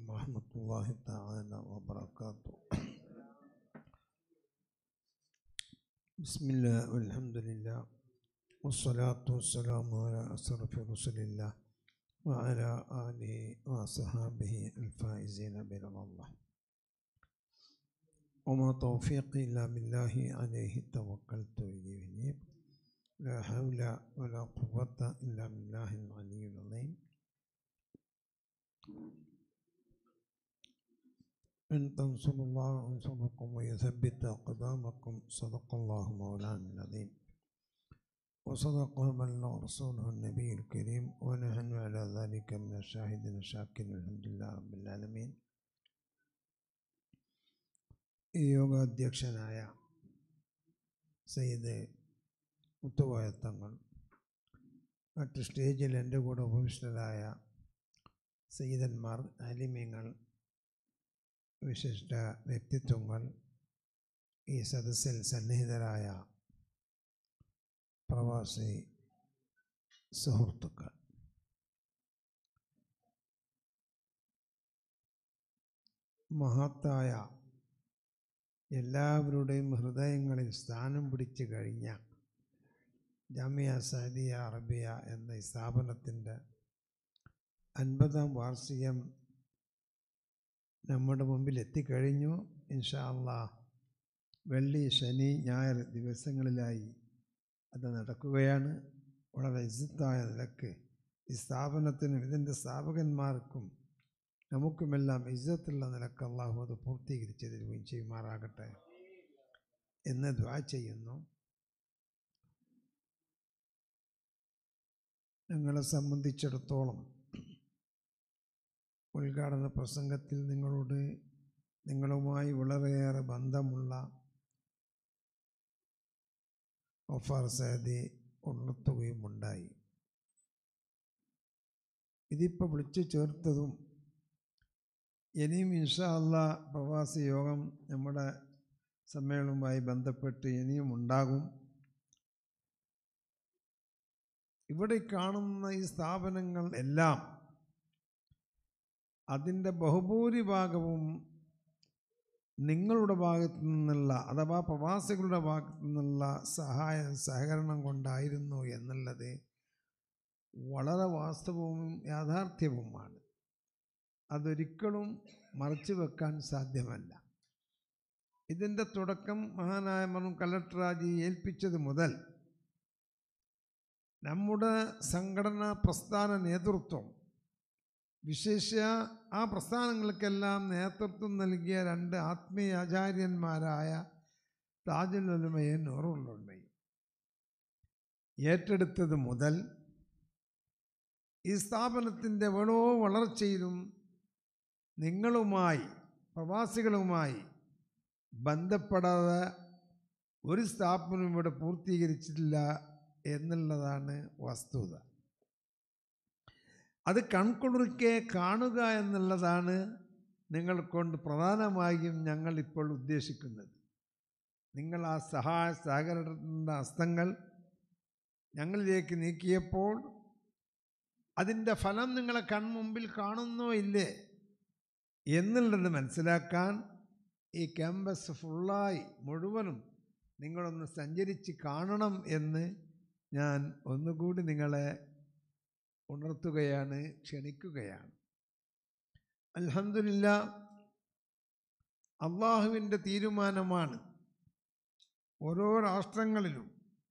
ورحمة الله تعالى وبركاته بسم الله والحمد لله والصلاة والسلام على أشرف رسل الله وعلى آله وصحابه الفائزين برضا الله وما توفيقي إلا بالله عليه توكلت وإليه أنيب لا حول ولا قوة إلا بالله العلي العظيم إن تنصروا الله ينصركم ويثبت أقدامكم صدق الله مولانا العظيم وصدق بلغ رسوله النبي الكريم ونحن على ذلك من الشاهدين الشاكرين الحمد لله رب العالمين ഈ യോഗാധ്യക്ഷനായ സയ്യിദ് മുത്തുവായത്തങ്ങൾ മറ്റ് സ്റ്റേജിൽ എൻ്റെ കൂടെ ഉപവിഷ്ടരായ സയ്യിദന്മാർ അലിമ്യങ്ങൾ വിശിഷ്ട വ്യക്തിത്വങ്ങൾ ഈ സദസ്സിൽ സന്നിഹിതരായ പ്രവാസി സുഹൃത്തുക്കൾ മഹത്തായ എല്ലാവരുടെയും ഹൃദയങ്ങളിൽ സ്ഥാനം പിടിച്ചു കഴിഞ്ഞ ജാമിയ സൗദിയ അറബിയ എന്ന ഈ സ്ഥാപനത്തിൻ്റെ അൻപതാം വാർഷികം നമ്മുടെ മുമ്പിൽ എത്തിക്കഴിഞ്ഞു ഇൻഷാ അള്ളാ വെള്ളി ശനി ഞായർ ദിവസങ്ങളിലായി അത് നടക്കുകയാണ് വളരെ ഇസ്സത്തായ നിലക്ക് ഈ സ്ഥാപനത്തിനും ഇതിൻ്റെ സ്ഥാപകന്മാർക്കും നമുക്കുമെല്ലാം ഇജ്ജത്തുള്ള നിലക്ക് അള്ളാഹു അത് പൂർത്തീകരിച്ച് തരുകയും ചെയ്യുമാറാകട്ടെ എന്ന് ദ്വാ ചെയ്യുന്നു ഞങ്ങളെ സംബന്ധിച്ചിടത്തോളം ഉദ്ഘാടന പ്രസംഗത്തിൽ നിങ്ങളോട് നിങ്ങളുമായി വളരെയേറെ ബന്ധമുള്ള ഒഫാർ സേദി ഉണർത്തുകയും ഉണ്ടായി ഇതിപ്പോൾ വിളിച്ചു ചേർത്തതും ഇനിയും ഇൻഷാ അല്ല പ്രവാസി യോഗം നമ്മുടെ സമ്മേളനവുമായി ബന്ധപ്പെട്ട് ഇനിയും ഉണ്ടാകും ഇവിടെ കാണുന്ന ഈ സ്ഥാപനങ്ങൾ എല്ലാം അതിൻ്റെ ബഹുഭൂരിഭാഗവും നിങ്ങളുടെ ഭാഗത്തു നിന്നുള്ള അഥവാ പ്രവാസികളുടെ ഭാഗത്തു നിന്നുള്ള സഹായം സഹകരണം കൊണ്ടായിരുന്നു എന്നുള്ളത് വളരെ വാസ്തവവും യാഥാർത്ഥ്യവുമാണ് അതൊരിക്കലും മറച്ചു വെക്കാൻ സാധ്യമല്ല ഇതിൻ്റെ തുടക്കം മഹാനായ മറും കലക്ടറാജി ഏൽപ്പിച്ചത് മുതൽ നമ്മുടെ സംഘടനാ പ്രസ്ഥാന നേതൃത്വം വിശേഷ്യ ആ പ്രസ്ഥാനങ്ങൾക്കെല്ലാം നേതൃത്വം നൽകിയ രണ്ട് ആത്മീയ ആചാര്യന്മാരായ താജുലുലമയും നൂറുള്ളുമയും ഏറ്റെടുത്തത് മുതൽ ഈ സ്ഥാപനത്തിൻ്റെ വളോ വളർച്ചയിലും നിങ്ങളുമായി പ്രവാസികളുമായി ബന്ധപ്പെടാതെ ഒരു സ്ഥാപനവും ഇവിടെ പൂർത്തീകരിച്ചിട്ടില്ല എന്നുള്ളതാണ് വസ്തുത അത് കൺകുളിർക്കെ കാണുക എന്നുള്ളതാണ് നിങ്ങൾ കൊണ്ട് പ്രധാനമായും ഞങ്ങൾ ഇപ്പോൾ ഉദ്ദേശിക്കുന്നത് നിങ്ങൾ ആ സഹായ സഹകരണത്തിൻ്റെ ഹസ്തങ്ങൾ ഞങ്ങളിലേക്ക് നീക്കിയപ്പോൾ അതിൻ്റെ ഫലം നിങ്ങളെ കൺമുമ്പിൽ കാണുന്നോ ഇല്ലേ എന്നുള്ളത് മനസ്സിലാക്കാൻ ഈ ക്യാമ്പസ് ഫുള്ളായി മുഴുവനും നിങ്ങളൊന്ന് സഞ്ചരിച്ച് കാണണം എന്ന് ഞാൻ ഒന്നുകൂടി നിങ്ങളെ ഉണർത്തുകയാണ് ക്ഷണിക്കുകയാണ് അലഹമില്ല അള്ളാഹുവിൻ്റെ തീരുമാനമാണ് ഓരോ രാഷ്ട്രങ്ങളിലും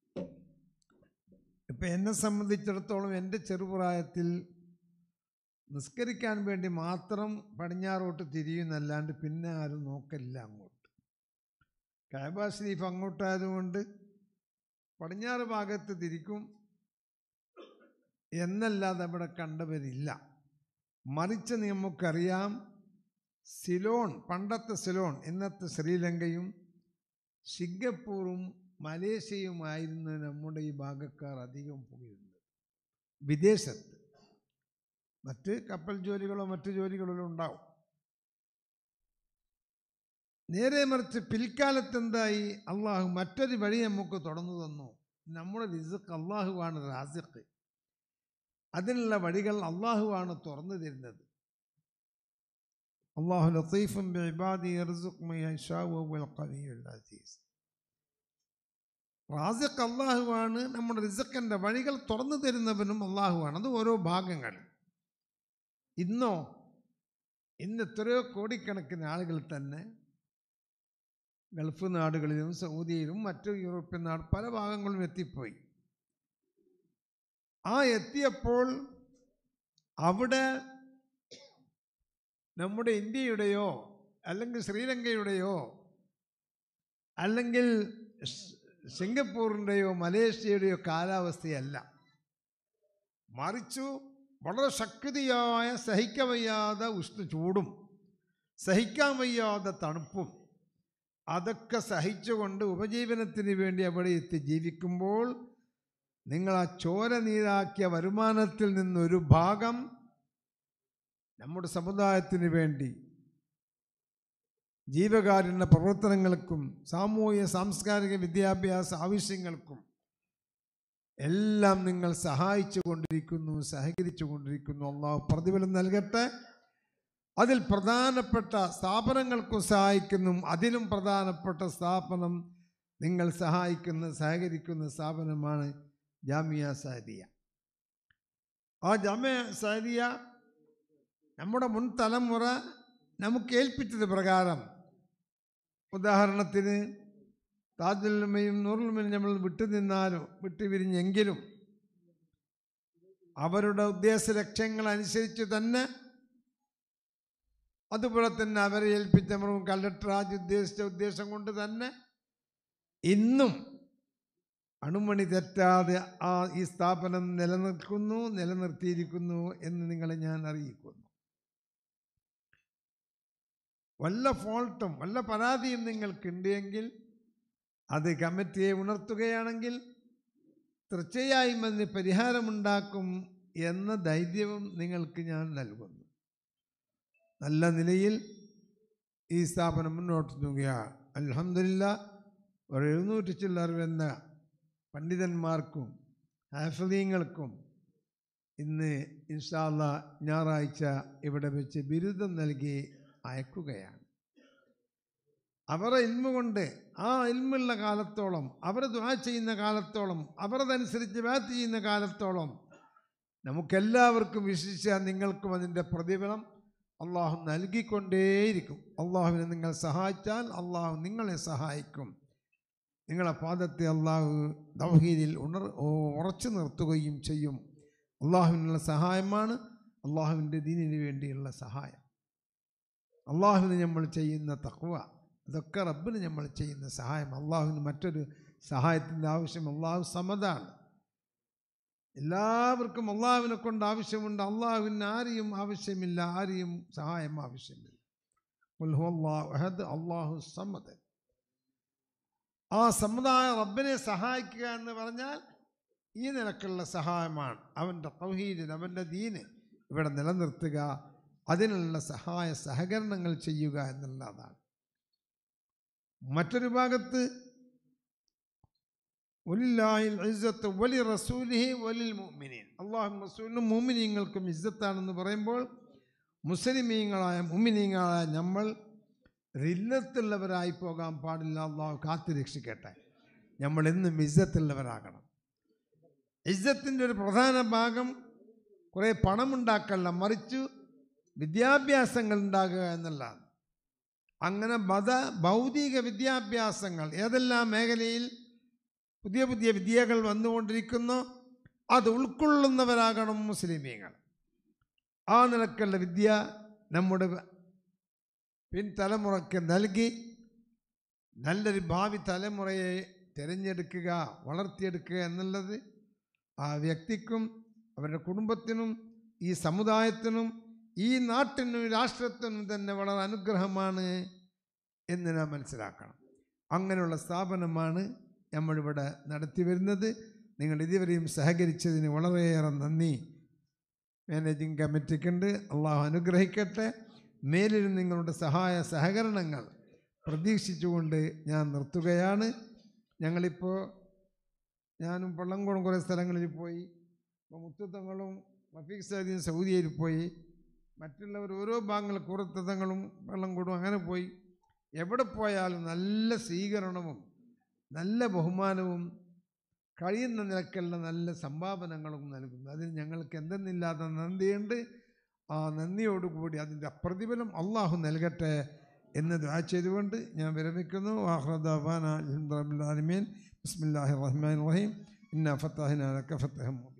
ഇപ്പം എന്നെ സംബന്ധിച്ചിടത്തോളം എൻ്റെ ചെറുപ്രായത്തിൽ നിസ്കരിക്കാൻ വേണ്ടി മാത്രം പടിഞ്ഞാറോട്ട് തിരിയുന്നല്ലാണ്ട് പിന്നെ ആരും നോക്കലില്ല അങ്ങോട്ട് കാബ ഷരീഫ് അങ്ങോട്ടായതുകൊണ്ട് പടിഞ്ഞാറ് ഭാഗത്ത് തിരിക്കും എന്നല്ലാതെ അവിടെ കണ്ടവരില്ല മറിച്ച് നമുക്കറിയാം സിലോൺ പണ്ടത്തെ സിലോൺ ഇന്നത്തെ ശ്രീലങ്കയും സിംഗപ്പൂറും മലേഷ്യയുമായിരുന്നു നമ്മുടെ ഈ ഭാഗക്കാർ അധികം പോയിരുന്നത് വിദേശത്ത് മറ്റ് കപ്പൽ ജോലികളോ മറ്റു ജോലികളോ ഉണ്ടാവും നേരെ മറിച്ച് പിൽക്കാലത്ത് എന്തായി അള്ളാഹു മറ്റൊരു വഴി നമുക്ക് തുറന്നു തന്നു നമ്മുടെ റിസക്ക് അള്ളാഹുവാണ് റാസിഖ് അതിനുള്ള വഴികൾ അള്ളാഹുവാണ് തുറന്നു തരുന്നത് അള്ളാഹു ലത്തീഫും ബിഇബാദി യർസുഖ് മൻ യശാഉ വൽ ഖവിയ്യുൽ അസീസ് റാസിഖ് അള്ളാഹുവാണ് നമ്മുടെ റിസക്കിൻ്റെ വഴികൾ തുറന്നു തരുന്നവനും അള്ളാഹുവാണ് അത് ഓരോ ഭാഗങ്ങൾ ഇന്നോ ഇന്ന് എത്രയോ കോടിക്കണക്കിന് ആളുകൾ തന്നെ ഗൾഫ് നാടുകളിലും സൗദിയിലും മറ്റു യൂറോപ്യൻ നാട് പല ഭാഗങ്ങളിലും എത്തിപ്പോയി ആ എത്തിയപ്പോൾ അവിടെ നമ്മുടെ ഇന്ത്യയുടെയോ അല്ലെങ്കിൽ ശ്രീലങ്കയുടെയോ അല്ലെങ്കിൽ സ്- സിംഗപ്പൂരിൻ്റെയോ മലേഷ്യയുടെയോ കാലാവസ്ഥയല്ല മറിച്ചു വളരെ ശക്തിയായ സഹിക്കാൻ വയ്യാതെ ഉഷ്ണ ചൂടും സഹിക്കാൻ വയ്യാതെ തണുപ്പും അതൊക്കെ സഹിച്ചുകൊണ്ട് ഉപജീവനത്തിന് വേണ്ടി അവിടെ എത്തി ജീവിക്കുമ്പോൾ നിങ്ങൾ ആ ചോര നീരാക്കിയ വരുമാനത്തിൽ നിന്നൊരു ഭാഗം നമ്മുടെ സമുദായത്തിന് വേണ്ടി ജീവകാരുണ്യ പ്രവർത്തനങ്ങൾക്കും സാമൂഹിക സാംസ്കാരിക വിദ്യാഭ്യാസ ആവശ്യങ്ങൾക്കും എല്ലാം നിങ്ങൾ സഹായിച്ചു കൊണ്ടിരിക്കുന്നു സഹകരിച്ചു കൊണ്ടിരിക്കുന്നു അള്ളാഹു പ്രതിഫലം നൽകട്ടെ അതിൽ പ്രധാനപ്പെട്ട സ്ഥാപനങ്ങൾക്കും സഹായിക്കുന്നു അതിലും പ്രധാനപ്പെട്ട സ്ഥാപനം നിങ്ങൾ സഹായിക്കുന്ന സഹകരിക്കുന്ന സ്ഥാപനമാണ് ജാമിയ സാരിയ ആ ജാമ്യ സാരിയ നമ്മുടെ മുൻ തലമുറ നമുക്ക് ഏൽപ്പിച്ചത് പ്രകാരം ഉദാഹരണത്തിന് താജുൽമയും നൂറുൽമയും നമ്മൾ വിട്ടുനിന്നാലും വിട്ടുപിരിഞ്ഞെങ്കിലും അവരുടെ ഉദ്ദേശ ലക്ഷ്യങ്ങൾ അനുസരിച്ച് തന്നെ അതുപോലെ തന്നെ അവരെ ഏൽപ്പിച്ച മൃഗം കലക്ടർ രാജ് ഉദ്ദേശിച്ച ഉദ്ദേശം കൊണ്ട് തന്നെ ഇന്നും അണുമണി തെറ്റാതെ ആ ഈ സ്ഥാപനം നിലനിൽക്കുന്നു നിലനിർത്തിയിരിക്കുന്നു എന്ന് നിങ്ങളെ ഞാൻ അറിയിക്കുന്നു വല്ല ഫോൾട്ടും വല്ല പരാതിയും നിങ്ങൾക്കുണ്ടെങ്കിൽ അത് കമ്മിറ്റിയെ ഉണർത്തുകയാണെങ്കിൽ തീർച്ചയായും അതിന് പരിഹാരമുണ്ടാക്കും എന്ന ധൈര്യവും നിങ്ങൾക്ക് ഞാൻ നൽകുന്നു നല്ല നിലയിൽ ഈ സ്ഥാപനം മുന്നോട്ട് പോവുകയാണ് അലഹമില്ല ഒരു എഴുന്നൂറ്റി ചില്ലർ എന്ന പണ്ഡിതന്മാർക്കും ഹാഫലീങ്ങൾക്കും ഇന്ന് ഇൻഷാല്ല ഞായറാഴ്ച ഇവിടെ വെച്ച് ബിരുദം നൽകി അയക്കുകയാണ് അവരെ ഇൽമ കൊണ്ട് ആ ഇൽമുള്ള കാലത്തോളം അവർ ദ്വാ ചെയ്യുന്ന കാലത്തോളം അവരതനുസരിച്ച് ബാത്ത് ചെയ്യുന്ന കാലത്തോളം നമുക്കെല്ലാവർക്കും വിശ്വസിച്ച നിങ്ങൾക്കും അതിൻ്റെ പ്രതിഫലം അള്ളാഹു നൽകിക്കൊണ്ടേയിരിക്കും അള്ളാഹുവിനെ നിങ്ങൾ സഹായിച്ചാൽ അള്ളാഹു നിങ്ങളെ സഹായിക്കും നിങ്ങളെ പാദത്തെ അള്ളാഹു ദൗഹീദിൽ ഉണർ ഉറച്ചു നിർത്തുകയും ചെയ്യും അള്ളാഹുവിനുള്ള സഹായമാണ് അള്ളാഹുവിൻ്റെ ദീനിന് വേണ്ടിയുള്ള സഹായം അള്ളാഹുവിന് നമ്മൾ ചെയ്യുന്ന തക്വ അതൊക്കെ റബ്ബിന് നമ്മൾ ചെയ്യുന്ന സഹായം അള്ളാഹുവിന് മറ്റൊരു സഹായത്തിൻ്റെ ആവശ്യം അള്ളാഹു സമതാണ് എല്ലാവർക്കും അള്ളാഹുവിനെ കൊണ്ട് ആവശ്യമുണ്ട് അള്ളാഹുവിന് ആരെയും ആവശ്യമില്ല ആരെയും സഹായം ആവശ്യമില്ല ഖുൽ ഹുവ അല്ലാഹു അഹദ്, അള്ളാഹു സമദ് ആ സമുദായ റബ്ബിനെ സഹായിക്കുക എന്ന് പറഞ്ഞാൽ ഈ നിലക്കുള്ള സഹായമാണ് അവൻ്റെ തൗഹീദിന് അവൻ്റെ ദീന് ഇവിടെ നിലനിർത്തുക അതിനുള്ള സഹായ സഹകരണങ്ങൾ ചെയ്യുക എന്നുള്ളതാണ് മറ്റൊരു ഭാഗത്ത് ഒലില്ലാഹിൽ ഇസ്സത്ത് വലി റസൂലിഹി വലിൽ മുഅ്മിനീൻ അള്ളാഹു റസൂലിനും മുഅ്മിനീങ്ങൾക്കും ഇസ്സത്താണെന്ന് പറയുമ്പോൾ മുസ്ലിമീങ്ങളായ മുഅ്മിനീങ്ങളായ നമ്മൾ റില്ലത്തുള്ളവരായി പോകാൻ പാടില്ല അള്ളാഹു കാത്തു രക്ഷിക്കട്ടെ നമ്മൾ എന്നും ഇസ്സത്തുള്ളവരാകണം ഇസ്സത്തിൻ്റെ ഒരു പ്രധാന ഭാഗം കുറേ പണമുണ്ടാക്കല്ല മറിച്ചു വിദ്യാഭ്യാസങ്ങൾ ഉണ്ടാകുക എന്നുള്ളതാണ് അങ്ങനെ മത ഭൗതിക വിദ്യാഭ്യാസങ്ങൾ ഏതെല്ലാം മേഖലയിൽ പുതിയ പുതിയ വിദ്യകൾ വന്നുകൊണ്ടിരിക്കുന്നു അത് ഉൾക്കൊള്ളുന്നവരാകണം മുസ്ലിമീങ്ങൾ ആ നിലക്കുള്ള വിദ്യ നമ്മുടെ പിൻതലമുറയ്ക്ക് നൽകി നല്ലൊരു ഭാവി തലമുറയെ തിരഞ്ഞെടുക്കുക വളർത്തിയെടുക്കുക എന്നുള്ളത് ആ വ്യക്തിക്കും അവരുടെ കുടുംബത്തിനും ഈ സമുദായത്തിനും ഈ നാട്ടിനും രാഷ്ട്രത്തിനും തന്നെ വളരെ അനുഗ്രഹമാണ് എന്ന് നാം മനസ്സിലാക്കണം അങ്ങനെയുള്ള സ്ഥാപനമാണ് നമ്മളിവിടെ നടത്തി വരുന്നത് നിങ്ങൾ ഇതുവരെയും സഹകരിച്ചതിന് വളരെയേറെ നന്ദി മാനേജിങ് കമ്മിറ്റിക്കുണ്ട് അള്ളാഹു അനുഗ്രഹിക്കട്ടെ മേലിലും നിങ്ങളുടെ സഹായ സഹകരണങ്ങൾ പ്രതീക്ഷിച്ചുകൊണ്ട് ഞാൻ നിർത്തുകയാണ് ഞങ്ങളിപ്പോൾ ഞാനും പള്ളംകുളം കുറേ സ്ഥലങ്ങളിൽ പോയി ഇപ്പോൾ മുത്തുത്തങ്ങളും റഫീഖ് സാദിയും സൗദിയിൽ പോയി മറ്റുള്ളവർ ഓരോ ഭാഗങ്ങൾ കുറത്തതങ്ങളും വെള്ളം കൊടും അങ്ങനെ പോയി എവിടെ പോയാലും നല്ല സ്വീകരണവും നല്ല ബഹുമാനവും കഴിയുന്ന നിലക്കുള്ള നല്ല സംഭാവനകളും നൽകുന്നു അതിന് ഞങ്ങൾക്ക് എന്തെന്നില്ലാത്ത നന്ദിയുണ്ട് ആ നന്ദിയോടുകൂടി അതിൻ്റെ പ്രതിഫലം അള്ളാഹു നൽകട്ടെ എന്ന് ദ്വാ ചെയ്തുകൊണ്ട് ഞാൻ വിരമിക്കുന്നു വാഹ്റദാൻ അലഹമുല്ലാലമീൻ ബിസ്മില്ലാഹി റഹ്മാൻ റഹീം ഇന്ന ഫത്താഹിന ലക ഫത്തഹം മുബീൻ